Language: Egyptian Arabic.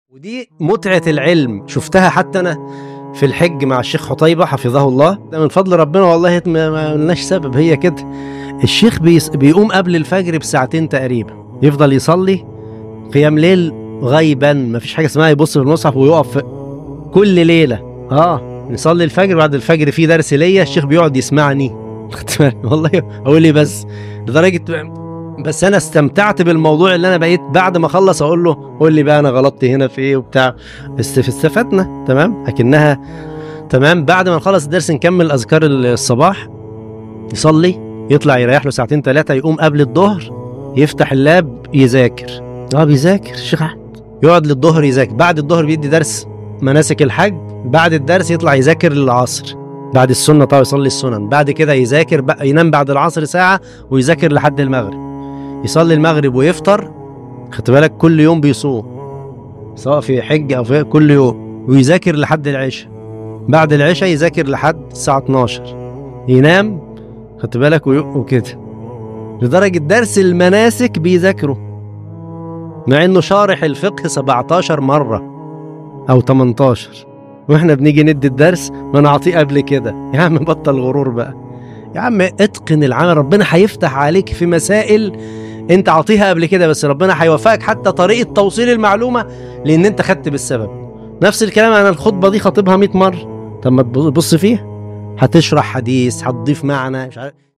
ودي متعة العلم شفتها حتى أنا في الحج مع الشيخ حطيبة حفظه الله ده من فضل ربنا والله ما ما لناش سبب هي كده الشيخ بيس بيقوم قبل الفجر بساعتين تقريبا يفضل يصلي قيام ليل غيبا ما فيش حاجة اسمها يبص في المصحف ويقف في كل ليلة اه نصلي الفجر بعد الفجر في درس ليا الشيخ بيقعد يسمعني خدت بالك؟ والله اقول لي بس لدرجة بس انا استمتعت بالموضوع اللي انا بقيت بعد ما اخلص اقول له قول لي بقى انا غلطت هنا في ايه وبتاع است- استفدنا تمام لكنها تمام بعد ما نخلص الدرس نكمل اذكار الصباح يصلي يطلع يريح له ساعتين ثلاثه يقوم قبل الظهر يفتح اللاب يذاكر اه بيذاكر الشيخ احمد يقعد للظهر يذاكر بعد الظهر بيدي درس مناسك الحج بعد الدرس يطلع يذاكر للعصر بعد السنه طبعا يصلي السنن بعد كده يذاكر بقى ينام بعد العصر ساعه ويذاكر لحد المغرب يصلي المغرب ويفطر خدت بالك كل يوم بيصوم سواء في حج او في كل يوم ويذاكر لحد العشاء بعد العشاء يذاكر لحد الساعة 12 ينام خدت بالك وي- وكده لدرجة درس المناسك بيذاكره مع انه شارح الفقه 17 مرة او 18 واحنا بنيجي ندي الدرس ما نعطيه قبل كده يا عم بطل غرور بقى يا عم اتقن العمل ربنا هيفتح عليك في مسائل انت عطيها قبل كده بس ربنا هيوفقك حتى طريقه توصيل المعلومه لان انت خدت بالسبب نفس الكلام انا الخطبه دي خاطبها 100 مره طب ما تبص فيها هتشرح حديث هتضيف معنى مش عارف